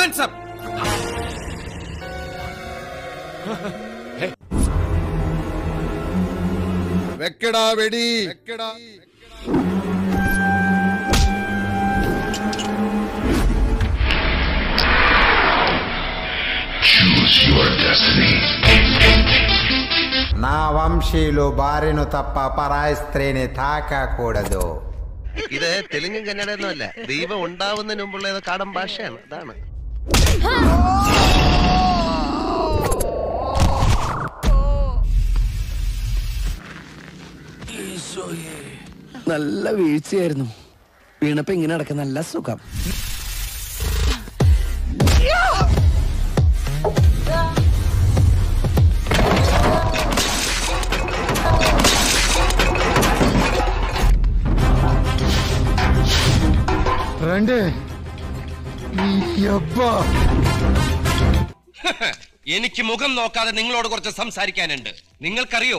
Hands up വെക്കടാ വെടി വെക്കടാ నా వంశీయులు భార్యను తప్ప పరాయి స్త్రీని తాకకూడదు ഇത് തെലുങ്കും കന്നഡയൊന്നും അല്ല ദൈവം ഉണ്ടാവുന്നതിന് മുമ്പുള്ള ഏതോ കാടൻ ഭാഷയാണ് അതാണ് നല്ല വീഴ്ചയായിരുന്നു വീണപ്പോ ഇങ്ങനെ നടക്കാൻ നല്ല സുഖം రండి ఈ అబ్బా എനിക്ക് മുഖം നോക്കാതെ നിങ്ങളോട് കുറച്ച് സംസാരിക്കാനുണ്ട് നിങ്ങൾക്കറിയോ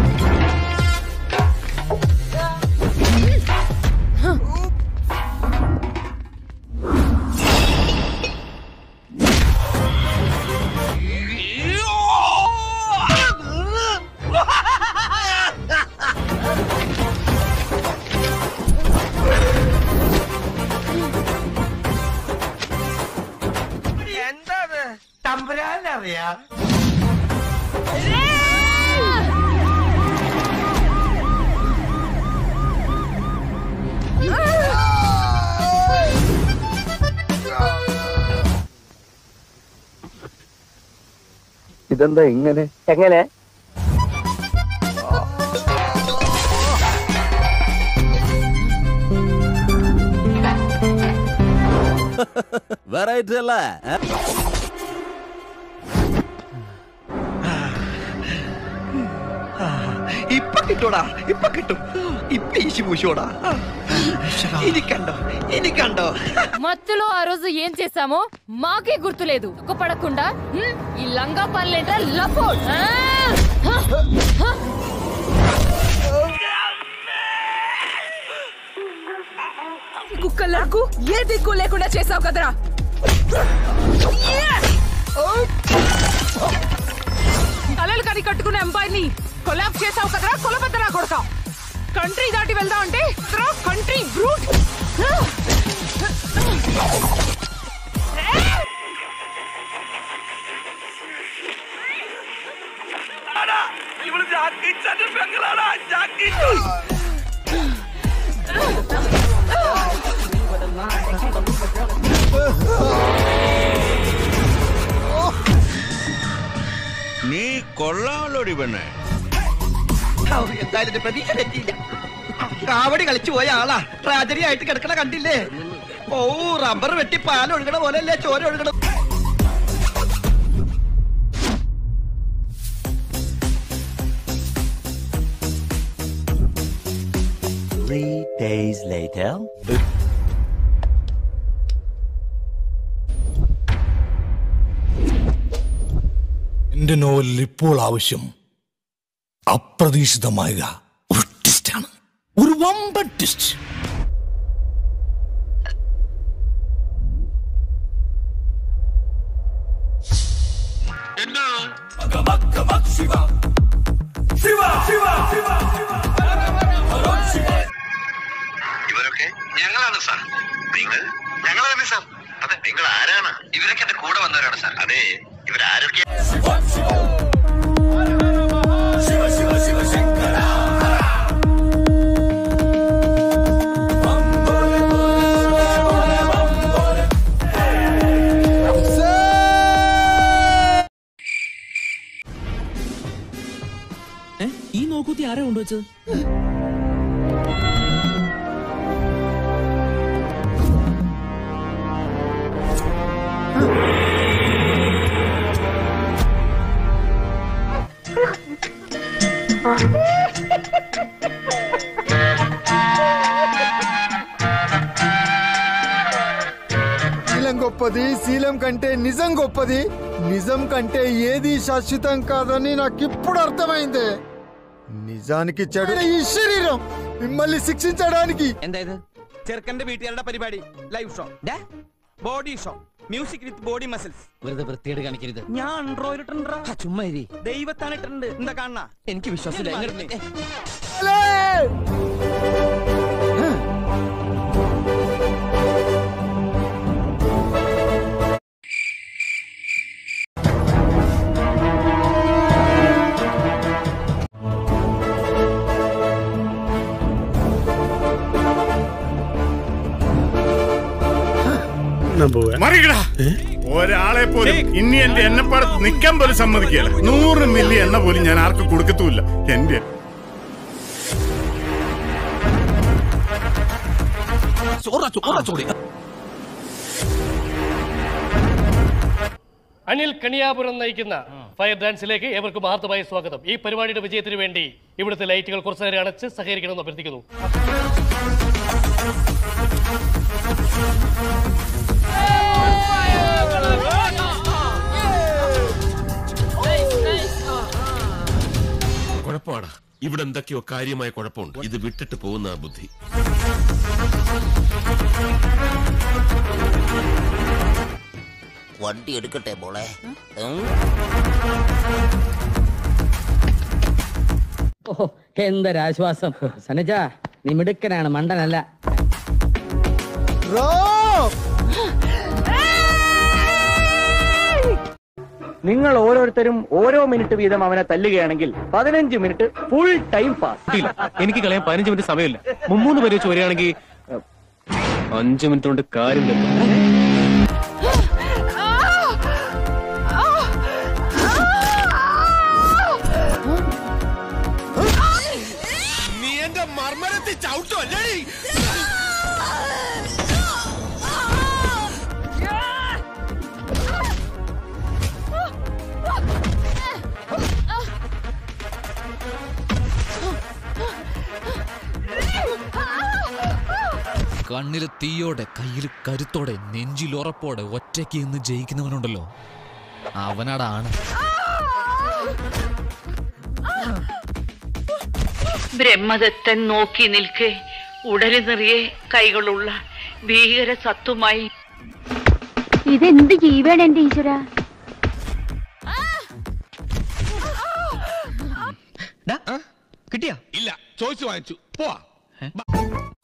ഇതെന്താ ഇങ്ങനെ എങ്ങനെ വെറൈറ്റി അല്ലേ ഇപ്പൊ കിട്ടൂടാ ഇപ്പൊ കിട്ടും ഇപ്പൊ ഈശി പൂശോടാ ഇനി കണ്ടോ ഇനി కണ്ടో మత్తులో ఆ రోజు ఏం చేశామో మాకే గుర్తులేదు పడకుండా ఈ లంగా పనులేంట లపోడ్ ఆ! హ! హ! కుక్కలకు ఏ దిక్కు లేకుండా చేసావు కదరా తలలు కని కట్టుకున్న అమ్మాయిని కొలాబ్ చేసావు కదరా కొలబద్దరా కొడక కంట్రీ దాటి వెళ్దాం అంటే కంట్రీ బ్రూట్ നീ കൊള്ളാമല്ലോടി പെണ്ണേ എന്തായാലും പ്രതീക്ഷ തെറ്റിയില്ല കാവടി കളിച്ചു പോയ ആളാ ട്രാജഡി ആയിട്ട് കിടക്കണ കണ്ടില്ലേ ഓ റബ്ബർ വെട്ടി പാൽ ഒഴുകണ പോലെയല്ലേ ചോര ഒഴുകണം Three days later. എന്റെ നോവലിൽ ഇപ്പോൾ ആവശ്യം അപ്രതീക്ഷിതമായ ഒരു ട്വിസ്റ്റാണ് ഒരു വമ്പൻ ട്വിസ്റ്റ് ഇവരൊക്കെ ഞങ്ങളാണ് സാർ നിങ്ങൾ ഞങ്ങളാണ് സാർ അതെ നിങ്ങൾ ആരാണ് ഇവരൊക്കെ എന്റെ കൂടെ വന്നവരാണ് സാർ അതെ ഇവരാരൊക്കെ ഈ നോക്കൂത്തി ആരാ കൊണ്ടുവച്ചത് శీలం గొప్పది శీలం కంటే నిజం గొప్పది నిజం కంటే ఏది శాశ్వతం కాదని నాకు ఇప్పుడు అర్థమైంది నిజానికి చెడు ఈ శరీరం మిమ్మల్ని శిక్షించడానికి എന്തായത് ചെറുക്കന്റെ വീട്ടുകാരുടെ പരിപാടി live show body show music with body muscles വെറുതെ വൃത്തിയോട് കാണിക്കരുത് ഞാൻ ആൻഡ്രോയിഡ് ഇട്ടിട്ടുണ്ടാ ചുമ്മാ ഇരി. ദൈവത്താണ് ഇട്ടിട്ടുണ്ട് എന്താ കാണണ എനിക്ക് വിശ്വാസമില്ല എങ്ങനെ- മറികട ഒരാളെ പോലും ഇനി എന്റെ എണ്ണപ്പാടത്ത് നിൽക്കാൻ പോലും സമ്മതിക്കുകയില്ല നൂറ് മില്ലി എണ്ണ പോലും ഞാൻ ആർക്കും കൊടുക്കത്തുമില്ല എന്റെ ചോറ ചോറ ചോടി അനിൽ കണിയാപുരം നയിക്കുന്ന ഫയർ ഡാൻസിലേക്ക് ഏവർക്കും ആർത്തമായ സ്വാഗതം ഈ പരിപാടിയുടെ വിജയത്തിന് വേണ്ടി ഇവിടുത്തെ ലൈറ്റുകൾ കുറച്ചു നേരം അടച്ച് സഹകരിക്കണമെന്ന് അഭ്യർത്ഥിക്കുന്നു കുഴപ്പമാടാ ഇവിടെ എന്തൊക്കെയോ കാര്യമായ കുഴപ്പമുണ്ട് ഇത് വിട്ടിട്ട് പോകുന്ന ബുദ്ധി വണ്ടി എടുക്കട്ടെ മോളെ ഉം. ഓ എന്തൊരാശ്വാസം സനജ നീ മിടുക്കനാണ് മണ്ടനല്ല നിങ്ങൾ ഓരോരുത്തരും ഓരോ മിനിറ്റ് വീതം അവനെ തല്ലുകയാണെങ്കിൽ പതിനഞ്ച് മിനിറ്റ് ഫുൾ ടൈം പാസ് എനിക്ക് കളയാൻ പതിനഞ്ച് മിനിറ്റ് സമയമില്ല മുമ്മൂന്ന് പേര് വെച്ച് വരികയാണെങ്കിൽ അഞ്ചു മിനിറ്റ് കൊണ്ട് കാര്യം കഴിയും. നീ എന്റെ മർമ്മരത്തിൽ ചവിട്ടോ അല്ലേ കണ്ണില് തീയോടെ കയ്യിൽ കരുത്തോടെ നെഞ്ചിൽ ഉറപ്പോടെ ഒറ്റയ്ക്ക് ഇന്ന് ജയിക്കുന്നവനുണ്ടല്ലോ അവനാടാണ് ബ്രഹ്മദത്തൻ നോക്കി നിൽക്കെ ഉടല് നിറയെ കൈകളുള്ള ഭീകര സത്വമായി ഇതെന്ത് ജീവാണ് എന്റെ ഈശ്വര കിട്ടിയാ ഇല്ല ചോദിച്ചു വാങ്ങിച്ചു പോവാ